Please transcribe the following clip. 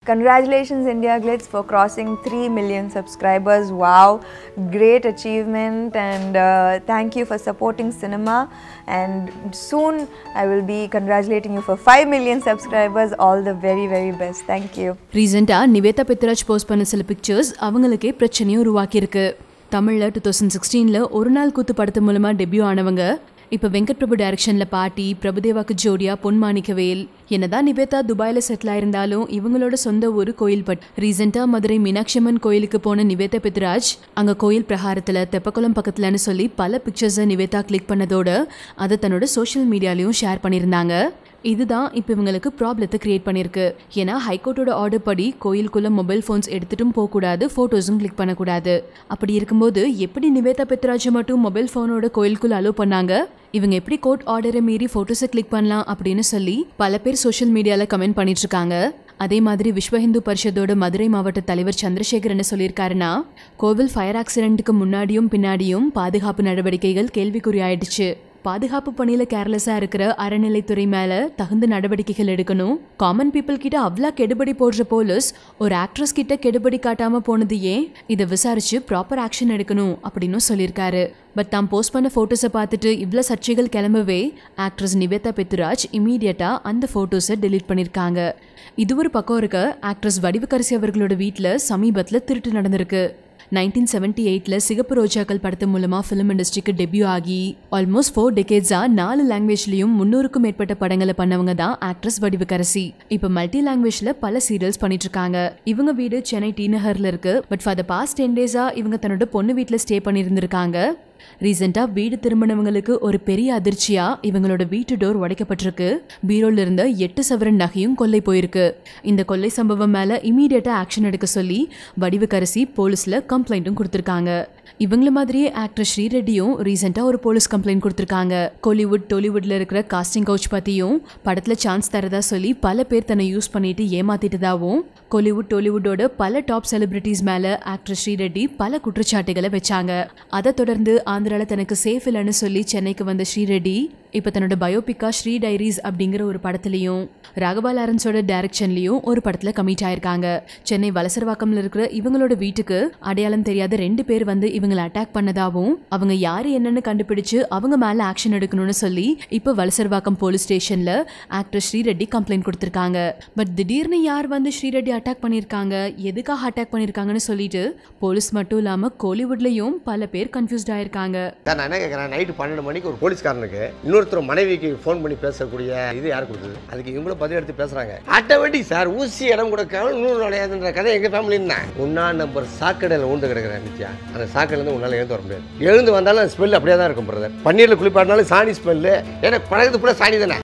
Congratulations, India Glitz, for crossing 3 million subscribers. Wow, great achievement, and uh, thank you for supporting cinema. And soon I will be congratulating you for 5 million subscribers. All the very, very best. Thank you. ரீசெண்டாக Nivetha பெத்ராஜ் post பண்ண சில pictures அவங்களுக்கே பிரச்சனையும் உருவாக்கியிருக்கு தமிழில் two thousand சிக்ஸ்டீனில் ஒரு நாள் கூத்து படத்து மூலமாக டெபியூ ஆனவங்க இப்போ வெங்கட் பிரபு டைரக்ஷனில் பாட்டி பிரபுதேவாக்கு ஜோடியா பொன்மாணிக்கவேல் என்னதான் நிவேதா துபாயில் செட்டில் ஆயிருந்தாலும் இவங்களோட சொந்த ஊர் கோயில்பட் ரீசெண்டாக மதுரை மீனாட்சி அம்மன் கோயிலுக்கு போன நிவேதா பெத்ராஜ் அங்கே கோயில் பிரகாரத்தில் தெப்பக்குளம் பக்கத்துலன்னு சொல்லி பல பிக்சர்ஸை நிவேதா கிளிக் பண்ணதோட அதை தன்னோட சோஷியல் மீடியாலையும் ஷேர் பண்ணியிருந்தாங்க இதுதான் இப்போ இவங்களுக்கு ப்ராப்ளத்தை கிரியேட் பண்ணியிருக்கு ஏன்னா ஹைகோர்ட்டோட ஆர்டர் படி கோயிலுக்குள்ள மொபைல் ஃபோன்ஸ் எடுத்துட்டும் போகக்கூடாது ஃபோட்டோஸும் கிளிக் பண்ணக்கூடாது அப்படி இருக்கும்போது எப்படி நிவேதா பெத்ராஜ் மட்டும் மொபைல் ஃபோனோட கோயிலுக்குள்ள அலோவ் பண்ணாங்க இவங்க எப்படி கோர்ட் ஆர்டரை மீறி ஃபோட்டோஸை கிளிக் பண்ணலாம் அப்படின்னு சொல்லி பல பேர் சோஷியல் மீடியாவில் கமெண்ட் பண்ணிட்டு இருக்காங்க அதே மாதிரி விஸ்வ இந்து பரிஷத்தோட மதுரை மாவட்ட தலைவர் சந்திரசேகர் என்ன சொல்லியிருக்காருன்னா கோவில் ஃபயர் ஆக்சிடென்ட்டுக்கு முன்னாடியும் பின்னாடியும் பாதுகாப்பு நடவடிக்கைகள் கேள்விக்குறி ஆயிடுச்சு பாதுகாப்பு பணியில கேர்லெஸ்ஸா இருக்கிற அறநிலைத்துறை மேல தகுந்த நடவடிக்கைகள் எடுக்கணும் காமன் பீப்புள் கிட்ட அவ்வளோ கெடுபடி போடுற போலீஸ் ஒரு ஆக்ட்ரஸ் கிட்ட கெடுபடி காட்டாம போனது ஏன் இதை விசாரிச்சு ப்ராப்பர் ஆக்ஷன் எடுக்கணும் அப்படின்னு சொல்லியிருக்காரு பட் தாம் போஸ்ட் பண்ண ஃபோட்டோஸை பார்த்துட்டு இவ்வளோ சர்ச்சைகள் கிளம்பவே ஆக்ட்ரஸ் நிவேதா பெத்துராஜ் இமீடியட்டாக அந்த ஃபோட்டோஸை டெலீட் பண்ணியிருக்காங்க இது ஒரு பக்கம் இருக்க ஆக்ட்ரஸ் வடிவுக்கரசி அவர்களோட வீட்டில் சமீபத்தில் திருட்டு நடந்திருக்கு நைன்டீன் செவன்டி எயிட்டில் சிகப்பு ரோஜாக்கள் படத்து மூலமாக ஃபிலிம் இண்டஸ்ட்ரிக்கு டெபியூ ஆகி ஆல்மோஸ்ட் ஃபோர் டெக்கேட்ஸாக நாலு லாங்குவேஜ்லையும் முந்நூறுக்கும் மேற்பட்ட படங்களை பண்ணவங்க தான் ஆக்ட்ரஸ் வடிவுக்கரசி இப்போ மல்டி லாங்குவேஜில் பல சீரியல்ஸ் பண்ணிட்டு இருக்காங்க இவங்க வீடு சென்னை டி நகரில் இருக்கு but for the past ten டேஸாக இவங்க தன்னோட பொண்ணு வீட்டில் ஸ்டே பண்ணியிருந்திருக்காங்க ரீசெண்டாக வீடு திரும்பினவங்களுக்கு ஒரு பெரிய அதிர்ச்சியா இவங்களோட வீட்டு டோர் உடைக்கப்பட்டிருக்கு பீரோல இருந்த எட்டு சவரன் நகையும் கொள்ளை போயிருக்கு இந்த கொள்ளை சம்பவம் மேல இமீடியட்டா ஆக்ஷன் எடுக்க சொல்லி வடிவுக்கரசி போலீஸ்ல கம்ப்ளைண்ட்டும் கொடுத்துருக்காங்க இவங்கள மாதிரியே ஆக்டர் ஸ்ரீரெட்டியும் ரீசெண்டாக ஒரு போலீஸ் கம்ப்ளைண்ட் கொடுத்துருக்காங்க கோலிவுட் டோலிவுட்ல இருக்கிற காஸ்டிங் கவுச் பத்தியும் படத்துல சான்ஸ் தரதா சொல்லி பல பேர் தன்னை யூஸ் பண்ணிட்டு ஏமாத்திட்டதாவும் கோலிவுட் டோலிவுட்டோட பல டாப் செலிபிரிட்டிஸ் மேல ஆக்டர் ஸ்ரீரெட்டி பல குற்றச்சாட்டுகளை வச்சாங்க அதை தொடர்ந்து ஆந்திரால தனக்கு சேஃப் இல்லைன்னு சொல்லி சென்னைக்கு வந்த ஸ்ரீரெட்டி இப்போ தன்னோட பயோபிக்கா ஸ்ரீ டைரிஸ் அப்படிங்கிற ஒரு படத்துலையும் ராகவா லாரன்ஸோட டைரக்ஷன்லையும் ஒரு படத்துல கமிட் ஆயிருக்காங்க சென்னை வலசர்வாக்கம்ல இருக்கிற இவங்களோட வீட்டுக்கு அடையாளம் தெரியாத ரெண்டு பேர் வந்து இவங்களை அட்டாக் பண்ணதாவும் அவங்க யாரு என்னன்னு கண்டுபிடிச்சு அவங்க மேல ஆக்ஷன் எடுக்கணும்னு சொல்லி இப்போ வலசர்வாக்கம் போலீஸ் ஸ்டேஷன்ல ஆக்டர் ஸ்ரீரெட்டி கம்ப்ளைண்ட் கொடுத்திருக்காங்க பட் திடீர்னு யார் வந்து ஸ்ரீரெட்டி அட்டாக் பண்ணியிருக்காங்க எதுக்காக அட்டாக் பண்ணியிருக்காங்கன்னு சொல்லிட்டு போலீஸ் மட்டும் இல்லாம கோலிவுட்லயும் பல பேர் கன்ஃபியூஸ்ட் ஆயிருக்காங்க சார் நான் என்ன கேட்குறேன் நைட்டு பன்னெண்டு மணிக்கு ஒரு போலீஸ்காரனுக்கு இன்னொருத்தர் மனைவிக்கு ஃபோன் பண்ணி பேசக்கூடிய இது யார் கொடுத்தது அதுக்கு இவங்களும் பதிவு எடுத்து பேசுகிறாங்க ஆட்டோமேட்டிக் சார் ஊசி இடம் கொடுக்காம இன்னொரு நுழையாதுன்ற கதை எங்கள் ஃபேமிலி தான் ஒன்றா நம்பர் சாக்கடையில் ஊண்டு கிடக்குறேன் நித்யா அந்த சாக்கடையிலேருந்து உன்னால் எழுந்து வர முடியாது எழுந்து வந்தாலும் அந்த ஸ்மெல் அப்படியே தான் இருக்கும் பிரதர் பன்னீரில் குளிப்பாட்டினாலும் சாணி ஸ்மெல்லு ஏன்னா பழகத்து ஃபுல்லாக சாணி தானே